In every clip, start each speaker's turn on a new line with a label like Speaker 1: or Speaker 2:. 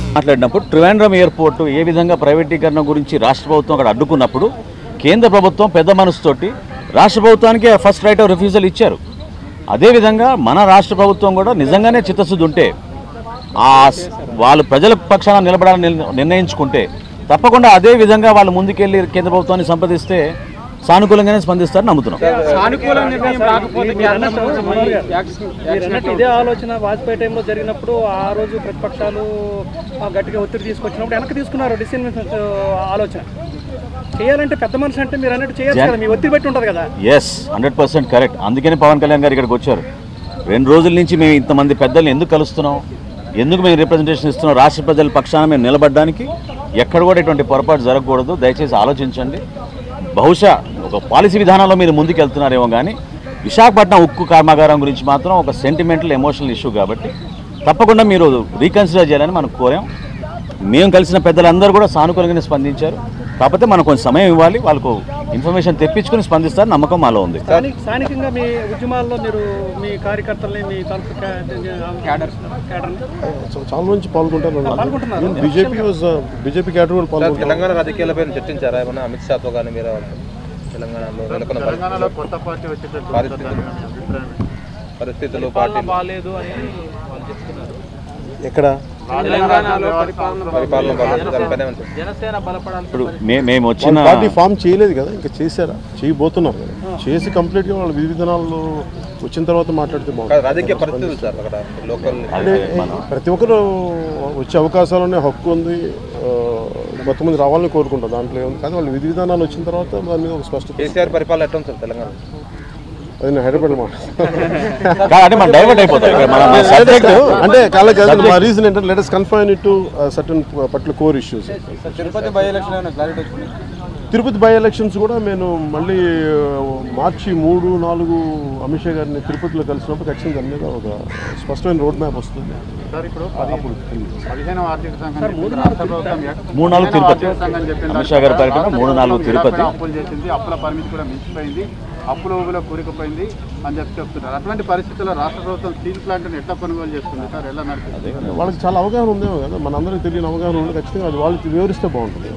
Speaker 1: మాట్లాడినప్పుడు ట్రివాండ్రం ఎయిర్పోర్టు ఏ విధంగా ప్రైవేటీకరణ గురించి రాష్ట్ర ప్రభుత్వం అక్కడ అడ్డుకున్నప్పుడు కేంద్ర ప్రభుత్వం పెద్ద మనసుతోటి రాష్ట్ర ప్రభుత్వానికి ఫస్ట్ రైట్ ఆఫ్ రిఫ్యూజల్ ఇచ్చారు అదేవిధంగా మన రాష్ట్ర ప్రభుత్వం కూడా నిజంగానే చిత్తశుద్ధి ఉంటే ఆ స్- వాళ్ళు ప్రజల పక్షాన నిలబడాలని నిర్- నిర్ణయించుకుంటే తప్పకుండా అదే విధంగా వాళ్ళు ముందుకెళ్ళి కేంద్ర ప్రభుత్వాన్ని సంప్రదిస్తే సానుకూలంగానే స్పందిస్తారని నమ్ముతున్నాం
Speaker 2: సానుకూల నిర్ణయం రాకపోతే
Speaker 3: మీరు అన్నట్టు మీరు అన్నట్టు ఇదే ఆలోచన వాజ్పేయి టైంలో జరిగినప్పుడు ఆ రోజు ప్రతిపక్షాలు ఆ, గట్టిగా ఒత్తిడి తీసుకొచ్చినప్పుడు వెనక్కి తీసుకున్నారు డిసిషన్ ఆలోచన చేయాలంటే పెద్ద మనిషి అంటే మీరు అన్నట్టు చేయొచ్చు కదా మీ ఒత్తిడి పెట్టి ఉంటుంది కదా
Speaker 1: ఎస్ హండ్రెడ్ పర్సెంట్ కరెక్ట్ అందుకని పవన్ కళ్యాణ్ గారు ఇక్కడికి వచ్చారు రెండు రోజుల నుంచి మేము ఇంతమంది పెద్దల్ని ఎందుకు కలుస్తున్నాం ఎందుకు మేము రిప్రజెంటేషన్ ఇస్తున్నాం రాష్ట్ర ప్రజల పక్షాన మేము నిలబడడానికి ఎక్కడ కూడా ఇటువంటి పొరపాటు జరగకూడదు దయచేసి ఆలోచించండి బహుశా ఒక పాలసీ విధానంలో మీరు ముందుకు వెళ్తున్నారేమో కానీ విశాఖపట్నం ఉక్కు కర్మాగారం గురించి మాత్రం ఒక సెంటిమెంటల్ ఎమోషనల్ ఇష్యూ కాబట్టి తప్పకుండా మీరు రీకన్సిడర్ చేయాలని మనం కోరాం మేము కలిసిన పెద్దలందరూ కూడా సానుకూలంగానే స్పందించారు కాకపోతే మనం కొంచెం సమయం ఇవ్వాలి వాళ్ళకు ఇన్ఫర్మేషన్ తెప్పించుకుని స్పందిస్తారు నమ్మకం మాలో ఉంది
Speaker 3: స్థానిక స్థానికంగా మీ ఉద్యమాల్లో మీరు మీ కార్యకర్తల్ని మీ తరఫు క్యాడర్ క్యాడర్
Speaker 4: చా- చాలా నుంచి పాల్గొంటారు
Speaker 3: పాల్గొంటున్నారు.
Speaker 4: బీజేపీ బీజేపీ క్యాడర్ వాళ్ళు పాల్గొంటారు
Speaker 2: తెలంగాణ రాజకీయాలపై చర్చించారా ఏమన్నా అమిత్ షాతో కానీ మీరు తెలంగాణలో నెలకొన్న పరిస్థితులు
Speaker 5: కొత్త పార్టీ వచ్చేటట్టు
Speaker 2: పరిస్థితులు పరిస్థితులు పార్టీ
Speaker 5: బాగాలేదు అని వాళ్ళు చెప్తున్నారు
Speaker 4: ఎక్కడ
Speaker 5: తెలంగాణలో పరిపాలన
Speaker 2: పరిపాలన బాగాలేదు దానిపైన ఏమంటారు?
Speaker 5: జనసేన బలపడాలి
Speaker 1: ఇప్పుడు మే మేము వచ్చిన
Speaker 4: పార్టీ ఫామ్ చేయలేదు కదా ఇంకా చేశారా చేయబోతున్నారు కదా చేసి కంప్లీట్గా వాళ్ళ విధి విధానాలు వచ్చిన తర్వాత మాట్లాడితే
Speaker 2: కాదు,
Speaker 4: బాగుంటుంది
Speaker 2: రాజకీయ పరిస్థితులు సార్ అక్కడ లోకల్
Speaker 4: అంటే ప్రతి ఒక్కరు వచ్చే అవకాశాలనే హక్కు ఉంది ఆ, కొంతమంది రావాలని కోరుకుంటారు దాంట్లో ఏముంది కానీ వాళ్ళు విధి విధానాలు వచ్చిన తర్వాత దాని మీద ఒక స్పష్టత
Speaker 2: కేసీఆర్ పరిపాలన ఎట్లా ఉంది సార్ తెలంగాణ
Speaker 4: అది నేను హైదరాబాద్ మాట
Speaker 1: కాదు, అంటే మనం డైవర్ట్ అయిపోతాం ఇక్కడ మన మన సబ్జెక్ట్
Speaker 4: అంటే కాలే కాదు మా రీజన్ ఏంటంటే let us confine it to certain particular core issues
Speaker 2: Tirupati by election ఏమైనా క్లారిటీ వచ్చింది
Speaker 4: తిరుపతి బై ఎలక్షన్స్ కూడా నేను మళ్ళీ ఆ, మార్చి మూడు నాలుగు అమిత్ షా గారిని తిరుపతిలో కలిసినప్పుడు ఖచ్చితంగా దాని మీద ఒక స్పష్టమైన రోడ్ మ్యాప్ వస్తుంది
Speaker 5: సార్ ఇప్పుడు
Speaker 4: అప్పుడు
Speaker 5: పదిహేను ఆర్థిక సంఘం చెప్పింది, రాష్ట్ర ప్రభుత్వం ఎక్-
Speaker 1: మూడు నాలుగు
Speaker 5: పదిహేనవ
Speaker 1: తిరుపతి.
Speaker 5: ఆర్థిక సంఘం చెప్పింది,
Speaker 1: అమిత్ షా గారి పర్యటన
Speaker 5: రాష్ట్ర
Speaker 1: మూడు నాలుగు
Speaker 5: ప్రభుత్వం
Speaker 1: తిరుపతి.
Speaker 5: నిరాకరణ అప్పులు చేసింది అప్పుల పరిమితి కూడా మించిపోయింది అప్పుల ఊబిలో కూరుకుపోయింది అని చెప్పి చెప్తున్నారు అటువంటి పరిస్థితుల్లో రాష్ట్ర ప్రభుత్వం స్టీల్ ప్లాంట్ని ఎట్లా కొనుగోలు చేస్తుంది సార్ ఎలా నడుస్తుంది
Speaker 4: వాళ్ళకి చాలా అవగాహన ఉందేమో కదా మన అందరికీ తెలియని అవగాహన ఉంది ఖచ్చితంగా అది వాళ్ళకి వివరిస్తే బాగుంటుంది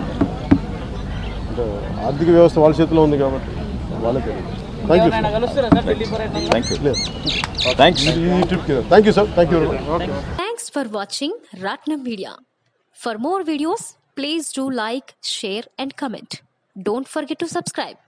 Speaker 4: అంటే ఆర్థిక వ్యవస్థ వాళ్ళ చేతిలో ఉంది కాబట్టి వాళ్ళే తెలియదు thank you
Speaker 1: thank you thanks
Speaker 4: ఈ ట్రిప్కి thank you sir thank you very much
Speaker 6: Thanks for watching Ratnam Media. For more videos, please do like, share, and comment. Don't forget to subscribe.